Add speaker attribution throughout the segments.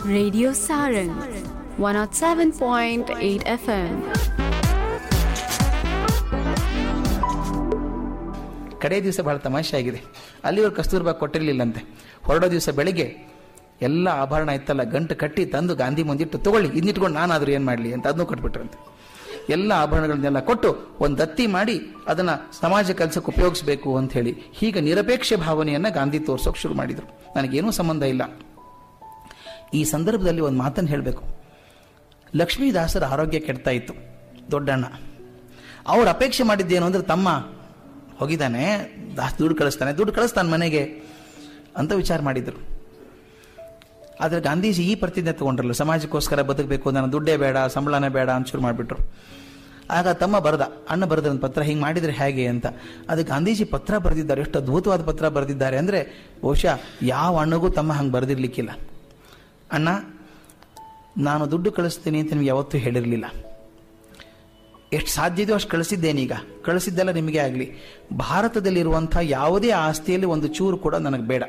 Speaker 1: Radio Sarang 107.8 FM.
Speaker 2: ಕಡೆ ದಿವಸ ಬಹಳ ತಮಾಷೆ ಆಗಿದೆ ಅಲ್ಲಿವರು ಕಸ್ತೂರ್ಬಾ ಕೊಟ್ಟಿರಲಿಲ್ಲಂತೆ ಹೊರಡೋ ದಿವಸ ಬೆಳಿಗ್ಗೆ ಎಲ್ಲ ಆಭರಣ ಇತ್ತಲ್ಲ ಗಂಟು ಕಟ್ಟಿ ತಂದು ಗಾಂಧಿ ಮುಂದಿಟ್ಟು ತಗೊಳ್ಳಿ ಇನ್ನಿಟ್ಕೊಂಡು ನಾನಾದ್ರೂ ಏನು ಮಾಡಲಿ ಅಂತ ಅದನ್ನು ಕೊಟ್ಬಿಟ್ರಂತೆ ಎಲ್ಲ ಆಭರಣಗಳನ್ನೆಲ್ಲ ಕೊಟ್ಟು ಒಂದು ದತ್ತಿ ಮಾಡಿ ಅದನ್ನ ಸಮಾಜ ಕೆಲಸಕ್ಕೆ ಉಪಯೋಗಿಸಬೇಕು ಅಂತ ಹೇಳಿ ಹೀಗೆ ನಿರಪೇಕ್ಷ ಭಾವನೆಯನ್ನ ಗಾಂಧಿ ತೋರ್ಸೋಕೆ ಶುರು ಮಾಡಿದ್ರು ನನಗೇನೂ ಸಂಬಂಧ ಇಲ್ಲ ಈ ಸಂದರ್ಭದಲ್ಲಿ ಒಂದು ಮಾತನ್ನು ಹೇಳಬೇಕು ಲಕ್ಷ್ಮೀದಾಸರ ಆರೋಗ್ಯ ಕೆಡ್ತಾ ಇತ್ತು ದೊಡ್ಡಣ್ಣ ಅವ್ರು ಅಪೇಕ್ಷೆ ಮಾಡಿದ್ದೇನು ಅಂದ್ರೆ ತಮ್ಮ ಹೋಗಿದ್ದಾನೆ ದಾಸ್ ದುಡ್ಡು ಕಳಿಸ್ತಾನೆ ದುಡ್ಡು ಕಳಿಸ್ತಾನೆ ಮನೆಗೆ ಅಂತ ವಿಚಾರ ಮಾಡಿದ್ರು ಆದರೆ ಗಾಂಧೀಜಿ ಈ ಪ್ರತಿಜ್ಞೆ ತಗೊಂಡ್ರಲ್ಲ ಸಮಾಜಕ್ಕೋಸ್ಕರ ಬದುಕಬೇಕು ನನ್ನ ದುಡ್ಡೇ ಬೇಡ ಸಂಬಳನೇ ಬೇಡ ಅಂತ ಶುರು ಮಾಡಿಬಿಟ್ರು ಆಗ ತಮ್ಮ ಬರೆದ ಅಣ್ಣ ಬರೆದ ಒಂದು ಪತ್ರ ಹಿಂಗೆ ಮಾಡಿದ್ರೆ ಹೇಗೆ ಅಂತ ಅದು ಗಾಂಧೀಜಿ ಪತ್ರ ಬರೆದಿದ್ದಾರೆ ಎಷ್ಟು ಅದ್ಭುತವಾದ ಪತ್ರ ಬರೆದಿದ್ದಾರೆ ಅಂದರೆ ಬಹುಶಃ ಯಾವ ಅಣ್ಣಗೂ ತಮ್ಮ ಹಂಗೆ ಬರೆದಿರ್ಲಿಕ್ಕಿಲ್ಲ ಅಣ್ಣ ನಾನು ದುಡ್ಡು ಕಳಿಸ್ತೀನಿ ಅಂತ ನಿಮ್ಗೆ ಯಾವತ್ತೂ ಹೇಳಿರಲಿಲ್ಲ ಎಷ್ಟು ಸಾಧ್ಯ ಇದೆಯೋ ಅಷ್ಟು ಕಳಿಸಿದ್ದೇನೀಗ ಕಳಿಸಿದ್ದೆಲ್ಲ ನಿಮಗೆ ಆಗಲಿ ಭಾರತದಲ್ಲಿರುವಂಥ ಯಾವುದೇ ಆಸ್ತಿಯಲ್ಲಿ ಒಂದು ಚೂರು ಕೂಡ ನನಗೆ ಬೇಡ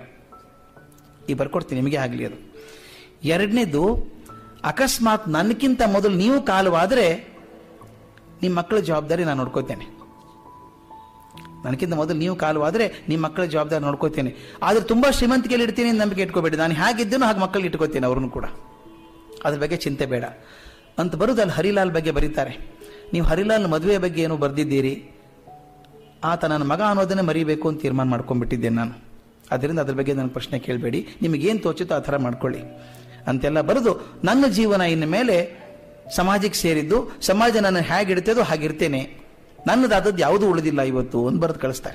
Speaker 2: ಈ ಬರ್ಕೊಡ್ತೀನಿ ನಿಮಗೆ ಆಗಲಿ ಅದು ಎರಡನೇದು ಅಕಸ್ಮಾತ್ ನನಗಿಂತ ಮೊದಲು ನೀವು ಕಾಲವಾದರೆ ನಿಮ್ಮ ಮಕ್ಕಳ ಜವಾಬ್ದಾರಿ ನಾನು ನೋಡ್ಕೋತೇನೆ ನನಗಿಂತ ಮೊದಲು ನೀವು ಕಾಲವಾದರೆ ನಿಮ್ಮ ಮಕ್ಕಳ ಜವಾಬ್ದಾರಿ ನೋಡ್ಕೋತೇನೆ ಆದರೆ ತುಂಬ ಶ್ರೀಮಂತಿಕೆಯಲ್ಲಿ ಇಡ್ತೀನಿ ಅಂತ ನಂಬಿಕೆ ಇಟ್ಕೋಬೇಡಿ ನಾನು ಹೇಗಿದ್ದೇನೋ ಹಾಗೆ ಮಕ್ಕಳು ಇಟ್ಕೋತೇನೆ ಅವ್ರನ್ನು ಕೂಡ ಅದ್ರ ಬಗ್ಗೆ ಚಿಂತೆ ಬೇಡ ಅಂತ ಬರುದಲ್ಲಿ ಹರಿಲಾಲ್ ಬಗ್ಗೆ ಬರೀತಾರೆ ನೀವು ಹರಿಲಾಲ್ ಮದುವೆಯ ಬಗ್ಗೆ ಏನು ಬರೆದಿದ್ದೀರಿ ಆತ ನನ್ನ ಮಗ ಅನ್ನೋದನ್ನೇ ಮರಿಬೇಕು ಅಂತ ತೀರ್ಮಾನ ಮಾಡ್ಕೊಂಡ್ಬಿಟ್ಟಿದ್ದೇನೆ ನಾನು ಅದರಿಂದ ಅದ್ರ ಬಗ್ಗೆ ನನ್ನ ಪ್ರಶ್ನೆ ಕೇಳಬೇಡಿ ನಿಮಗೇನು ತೋಚುತ್ತೋ ಆ ಥರ ಮಾಡ್ಕೊಳ್ಳಿ ಅಂತೆಲ್ಲ ಬರೆದು ನನ್ನ ಜೀವನ ಇನ್ನು ಮೇಲೆ ಸಮಾಜಕ್ಕೆ ಸೇರಿದ್ದು ಸಮಾಜ ನನ್ನ ಹೇಗಿಡ್ತೇದೋ ಹಾಗಿರ್ತೇನೆ ನನ್ನದಾದದ್ದು ಯಾವುದೂ ಉಳಿದಿಲ್ಲ ಇವತ್ತು ಅಂತ ಬರೆದು ಕಳಿಸ್ತಾರೆ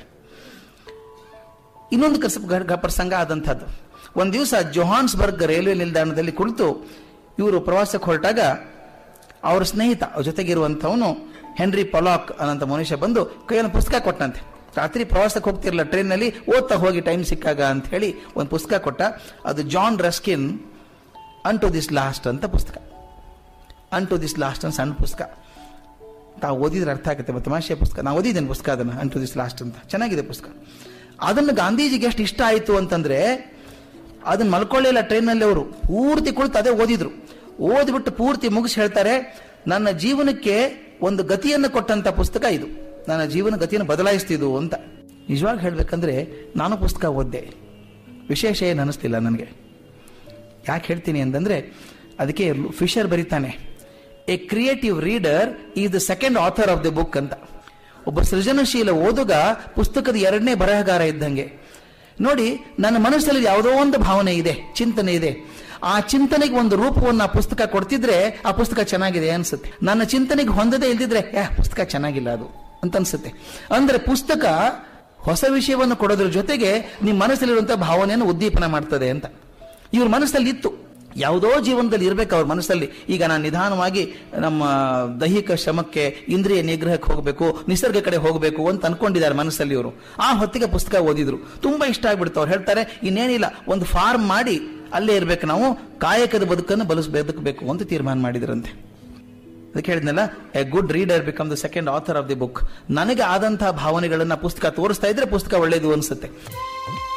Speaker 2: ಇನ್ನೊಂದು ಕಸ ಗ- ಪ್ರಸಂಗ ಆದಂಥದ್ದು ಒಂದು ದಿವಸ ಜೊಹಾನ್ಸ್ಬರ್ಗ್ ರೈಲ್ವೆ ನಿಲ್ದಾಣದಲ್ಲಿ ಕುಳಿತು ಇವರು ಪ್ರವಾಸಕ್ಕೆ ಹೊರಟಾಗ ಅವ್ರ ಸ್ನೇಹಿತ ಅವ್ರ ಜೊತೆಗಿರುವಂಥವನು ಹೆನ್ರಿ ಪೊಲಾಕ್ ಅನ್ನೋಂಥ ಮನುಷ್ಯ ಬಂದು ಕೈಯಲ್ಲಿ ಪುಸ್ತಕ ಕೊಟ್ಟಂತೆ ರಾತ್ರಿ ಪ್ರವಾಸಕ್ಕೆ ಹೋಗ್ತಿರಲ್ಲ ಟ್ರೈನ್ನಲ್ಲಿ ಓದ್ತಾ ಹೋಗಿ ಟೈಮ್ ಸಿಕ್ಕಾಗ ಅಂತ ಹೇಳಿ ಒಂದು ಪುಸ್ತಕ ಕೊಟ್ಟ ಅದು John Ruskin unto this last ಅಂತ ಪುಸ್ತಕ ಅನ್ ಟು ದಿಸ್ ಲಾಸ್ಟ್ ಅಂತ ಸಣ್ಣ ಪುಸ್ತಕ ತಾವು ಓದಿದ್ರೆ ಅರ್ಥ ಆಗುತ್ತೆ ಮತ್ತೆ ತಮಾಷೆ ಪುಸ್ತಕ ನಾವು ಓದಿದ್ದೇನೆ ಪುಸ್ತಕ ಅದನ್ನು ಅನ್ ಟು ದಿಸ್ ಲಾಸ್ಟ್ ಅಂತ ಚೆನ್ನಾಗಿದೆ ಪುಸ್ತಕ ಅದನ್ನು ಗಾಂಧೀಜಿಗೆ ಎಷ್ಟು ಇಷ್ಟ ಆಯಿತು ಅಂತಂದ್ರೆ ಅದನ್ನ ಮಲ್ಕೊಳ್ಳಿಲ್ಲ ಟ್ರೈನಲ್ಲಿ ಅವರು ಪೂರ್ತಿ ಕುಳಿತು ಅದೇ ಓದಿದ್ರು ಓದ್ಬಿಟ್ಟು ಪೂರ್ತಿ ಮುಗಿಸಿ ಹೇಳ್ತಾರೆ ನನ್ನ ಜೀವನಕ್ಕೆ ಒಂದು ಗತಿಯನ್ನು ಕೊಟ್ಟಂತ ಪುಸ್ತಕ ಇದು ನನ್ನ ಜೀವನ ಗತಿಯನ್ನು ಬದಲಾಯಿಸ್ತಿದ್ದು ಅಂತ ನಿಜವಾಗಿ ಹೇಳ್ಬೇಕಂದ್ರೆ ನಾನು ಪುಸ್ತಕ ಓದ್ದೆ ವಿಶೇಷ ಏನು ಅನಿಸ್ತಿಲ್ಲ ನನಗೆ ಯಾಕೆ ಹೇಳ್ತೀನಿ ಅಂತಂದ್ರೆ ಅದಕ್ಕೆ ಫಿಶರ್ ಬರೀತಾನೆ a creative reader is the second author of the book ಅಂತ ಒಬ್ಬ ಸೃಜನಶೀಲ ಓದುಗ ಪುಸ್ತಕದ ಎರಡನೇ ಬರಹಗಾರ ಇದ್ದಂಗೆ ನೋಡಿ ನನ್ನ ಮನಸ್ಸಲ್ಲಿ ಯಾವುದೋ ಒಂದು ಭಾವನೆ ಇದೆ ಚಿಂತನೆ ಇದೆ ಆ ಚಿಂತನೆಗೆ ಒಂದು ರೂಪವನ್ನು ಆ ಪುಸ್ತಕ ಕೊಡ್ತಿದ್ರೆ ಆ ಪುಸ್ತಕ ಚೆನ್ನಾಗಿದೆ ಅನ್ಸುತ್ತೆ ನನ್ನ ಚಿಂತನೆಗೆ ಹೊಂದದೇ ಇಲ್ದಿದ್ರೆ ಯಾ ಪುಸ್ತಕ ಚೆನ್ನಾಗಿಲ್ಲ ಅದು ಅಂತ ಅನ್ಸುತ್ತೆ ಅಂದ್ರೆ ಪುಸ್ತಕ ಹೊಸ ವಿಷಯವನ್ನು ಕೊಡೋದ್ರ ಜೊತೆಗೆ ನಿಮ್ಮ ಮನಸ್ಸಲ್ಲಿರುವಂತಹ ಭಾವನೆಯನ್ನು ಉದ್ದೀಪನ ಮಾಡ್ತದೆ ಅಂತ ಇವ್ರ ಮನಸ್ಸಲ್ಲಿ ಇತ್ತು ಯಾವುದೋ ಜೀವನದಲ್ಲಿ ಇರಬೇಕು ಅವ್ರ ಮನಸ್ಸಲ್ಲಿ ಈಗ ನಾನು ನಿಧಾನವಾಗಿ ನಮ್ಮ ದೈಹಿಕ ಶ್ರಮಕ್ಕೆ ಇಂದ್ರಿಯ ನಿಗ್ರಹಕ್ಕೆ ಹೋಗಬೇಕು ನಿಸರ್ಗ ಕಡೆ ಹೋಗಬೇಕು ಅಂತ ಅನ್ಕೊಂಡಿದ್ದಾರೆ ಮನಸ್ಸಲ್ಲಿ ಇವರು ಆ ಹೊತ್ತಿಗೆ ಪುಸ್ತಕ ಓದಿದ್ರು ತುಂಬಾ ಇಷ್ಟ ಆಗ್ಬಿಡ್ತು ಅವ್ರು ಹೇಳ್ತಾರೆ ಇನ್ನೇನಿಲ್ಲ ಒಂದು ಫಾರ್ಮ್ ಮಾಡಿ ಅಲ್ಲೇ ಇರ್ಬೇಕು ನಾವು ಕಾಯಕದ ಬದುಕನ್ನು ಬಲಸ್ ಬದುಕಬೇಕು ಅಂತ ತೀರ್ಮಾನ ಮಾಡಿದ್ರಂತೆ ಅದಕ್ಕೆ ಹೇಳಿದ್ನಲ್ಲ a good reader become the second author of the book ನನಗೆ ಆದಂತಹ ಭಾವನೆಗಳನ್ನ ಪುಸ್ತಕ ತೋರಿಸ್ತಾ ಇದ್ರೆ ಪುಸ್ತಕ ಒಳ್ಳೇದು ಅನ್ಸುತ್ತೆ